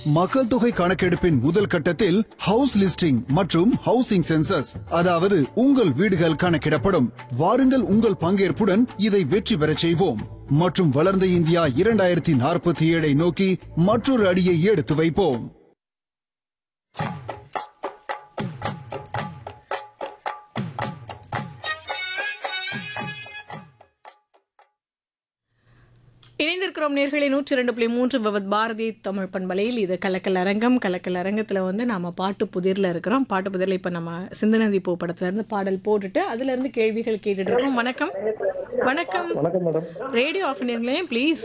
மக்கள் தொகை கணக்கெடுப்பின் முதல் கட்டத்தில் ஹவுஸ் லிஸ்டிங் மற்றும் ஹவுசிங் சென்சஸ் அதாவது உங்கள் வீடுகள் கணக்கிடப்படும் வாருங்கள் உங்கள் பங்கேற்புடன் இதை வெற்றி பெறச் செய்வோம் மற்றும் வளர்ந்த இந்தியா இரண்டாயிரத்தி நாற்பத்தி ஏழை நோக்கி மற்றொரு அடியை எடுத்து வைப்போம் இணைந்திருக்கிறோம் நேர்களை நூற்றி ரெண்டு புள்ளி மூன்று பவத் பாரதி தமிழ் பண்பலையில் இது கலக்கல் அரங்கம் கலக்கல் அரங்கத்தில் வந்து நாம பாட்டு புதிரில் இருக்கிறோம் பாட்டு புதிரில் இப்போ நம்ம சிந்தநதி பூ படத்துல இருந்து பாடல் போட்டுட்டு அதுல இருந்து கேள்விகள் கேட்டுட்டு இருக்கோம் வணக்கம் வணக்கம் வணக்கம் மேடம் ரேடியோ ஆஃப் பண்ணிருங்களேன் ப்ளீஸ்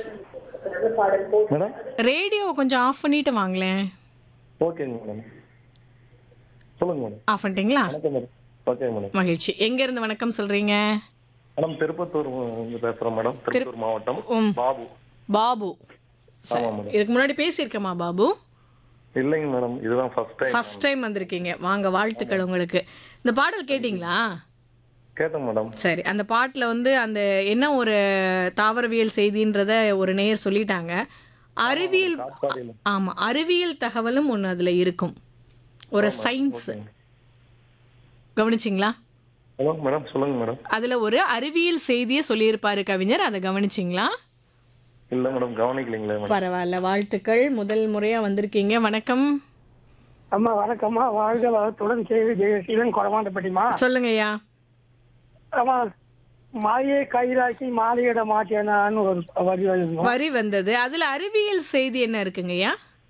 மேடம் ரேடியோ கொஞ்சம் ஆஃப் பண்ணிட்டு வாங்களேன் ஓகேங்க மேடம் சொல்லுங்க மேடம் ஆஃப் பண்ணிட்டீங்களா வணக்கம் மேடம் ஓகே மேடம் மகிழ்ச்சி எங்க இருந்து வணக்கம் சொல்றீங்க மேடம் திருப்பத்தூர் இருந்து பேசுறோம் மேடம் திருப்பத்தூர் மாவட்டம் ம். பாபு பாபு ஆமா மேடம் இதுக்கு முன்னாடி பேசியிருக்கேமா பாபு இல்லைங்க மேடம் இதுதான் ஃபர்ஸ்ட் டைம் ஃபர்ஸ்ட் டைம் வந்திருக்கீங்க வாங்க வாழ்த்துக்கள் உங்களுக்கு இந்த பாடல் கேட்டிங்களா கேட்டேன் மேடம் சரி அந்த பாட்டில் வந்து அந்த என்ன ஒரு தாவரவியல் செய்தின்றத ஒரு நேயர் சொல்லிட்டாங்க அறிவியல் காட்பாடியில் ஆமாம் அறிவியல் தகவலும் ஒன்று அதில் இருக்கும் ஒரு சயின்ஸ் கவனிச்சிங்களா ஹலோ மேடம் சொல்லுங்க மேடம் அதில் ஒரு அறிவியல் செய்தியை சொல்லியிருப்பாரு கவிஞர் அதை கவனிச்சிங்களா இல்ல மேடம் கவனிக்கலைங்களே மேடம் பரவாயில்ல வாழ்த்துக்கள் முதல் முறையாக வந்திருக்கீங்க வணக்கம் அம்மா வணக்கம்மா வாழ்க வளத்துடன் செய்தி ஜெயசீலன் கொடமாண்டப்பட்டிமா சொல்லுங்கய்யா அம்மா மாயை கைராக்கி மாலையிட மாட்டேனான்னு ஒரு வரி எழுதணும் வரி வந்தது அதில் அறிவியல் செய்தி என்ன இருக்குங்கய்யா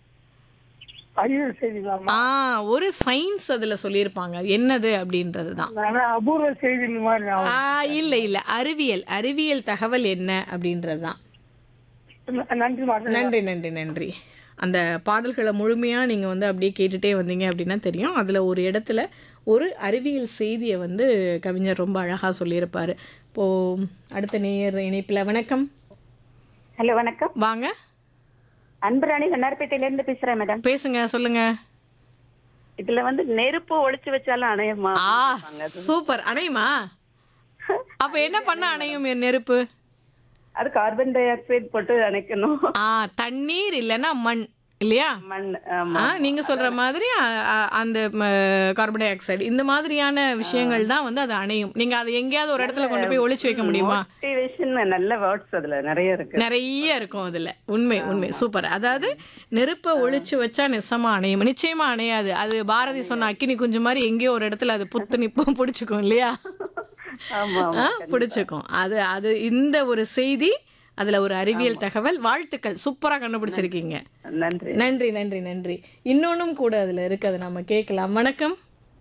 அறிவியல் செய்திங்களாம்மா ஆ ஒரு சயின்ஸ் அதில் சொல்லியிருப்பாங்க என்னது அப்படின்றது தான் ஆனா அபூர்வ செய்தி மாதிரி ஞாபகம். ஆ இல்லை இல்லை அறிவியல் அறிவியல் தகவல் என்ன அப்படின்றது தான் நன்றி மாட்டேன் நன்றி நன்றி நன்றி அந்த பாடல்களை முழுமையாக நீங்கள் வந்து அப்படியே கேட்டுட்டே வந்தீங்க அப்படின்னா தெரியும் அதில் ஒரு இடத்துல ஒரு அறிவியல் செய்தியை வந்து கவிஞர் ரொம்ப அழகாக சொல்லியிருப்பார் இப்போது அடுத்த நேயர் இணைப்பில் வணக்கம் ஹலோ வணக்கம் வாங்க அன்புராணி வண்ணார்பேட்டையில இருந்து பேசுறேன் மேடம் பேசுங்க சொல்லுங்க இதுல வந்து நெருப்பு ஒளிச்சு வச்சாலும் அணையமா ஆ சூப்பர் அணையுமா அப்போ என்ன பண்ண அணையும் என் நெருப்பு அது கார்பன் டை ஆக்சைடு போட்டு அணைக்கணும் ஆ தண்ணீர் இல்லைன்னா மண் இல்லையா மண் ஆமா ஆ நீங்க சொல்ற மாதிரி அ, அ, அந்த கார்பன் டை ஆக்சைடு இந்த மாதிரியான விஷயங்கள் தான் வந்து அது அணையும் நீங்க அதை எங்கேயாவது ஒரு இடத்துல கொண்டு போய் ஒளிச்சு வைக்க முடியுமா மோட்டிவேஷன் நல்ல வேர்ட்ஸ் அதுல நிறைய இருக்கு நிறைய இருக்கும் அதுல உண்மை உண்மை சூப்பர் அதாவது நெருப்பை ஒளிச்சு வச்சா நிச்சயமா அணையும் நிச்சயமா அணையாது அது பாரதி சொன்ன அக்கினி குஞ்சு மாதிரி எங்கேயோ ஒரு இடத்துல அது புத்து நிப்பம் பிடிச்சிக்கும் இல்லையா ஆமா ஆ, பிடிச்சிக்கும் அது அது இந்த ஒரு செய்தி அதுல ஒரு அறிவியல் தகவல் வாழ்த்துக்கள் சூப்பரா கண்டுபிடிச்சிருக்கீங்க நன்றி நன்றி நன்றி நன்றி இன்னொன்னும் கூட அதுல இருக்கு அதை நம்ம கேட்கலாம் வணக்கம்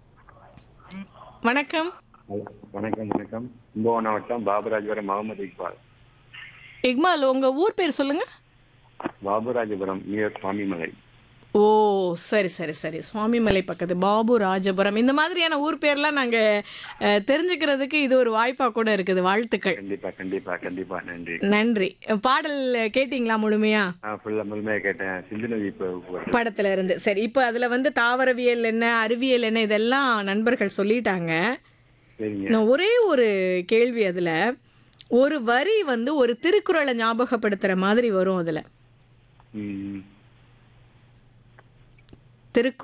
வணக்கம் வணக்கம் வணக்கம் கும்பகோணம் மாவட்டம் பாபுராஜபுரம் முகமது இக்பால் இக்மால் உங்க ஊர் பேர் சொல்லுங்க பாபுராஜபுரம் நியர் சுவாமிமலை ஓ சரி சரி சரி சுவாமிமலை பக்கத்து பாபு ராஜபுரம் இந்த மாதிரியான ஊர் பேர்லாம் நாங்க அஹ், தெரிஞ்சுக்கிறதுக்கு இது ஒரு வாய்ப்பா கூட இருக்குது வாழ்த்துக்கள் கண்டிப்பா கண்டிப்பா கண்டிப்பா நன்றி நன்றி பாடல் கேட்டிங்களா முழுமையா நான் ஃபுல்லா முழுமையா கேட்டேன் சிந்து நதி இப்போ படத்துல இருந்து சரி இப்போ அதுல வந்து தாவரவியல் என்ன அறிவியல் என்ன இதெல்லாம் நண்பர்கள் சொல்லிட்டாங்க சரிங்க நான் ஒரே ஒரு கேள்வி அதுல ஒரு வரி வந்து ஒரு திருக்குறளை ஞாபகப்படுத்துற மாதிரி வரும் அதுல ம் திருக்கு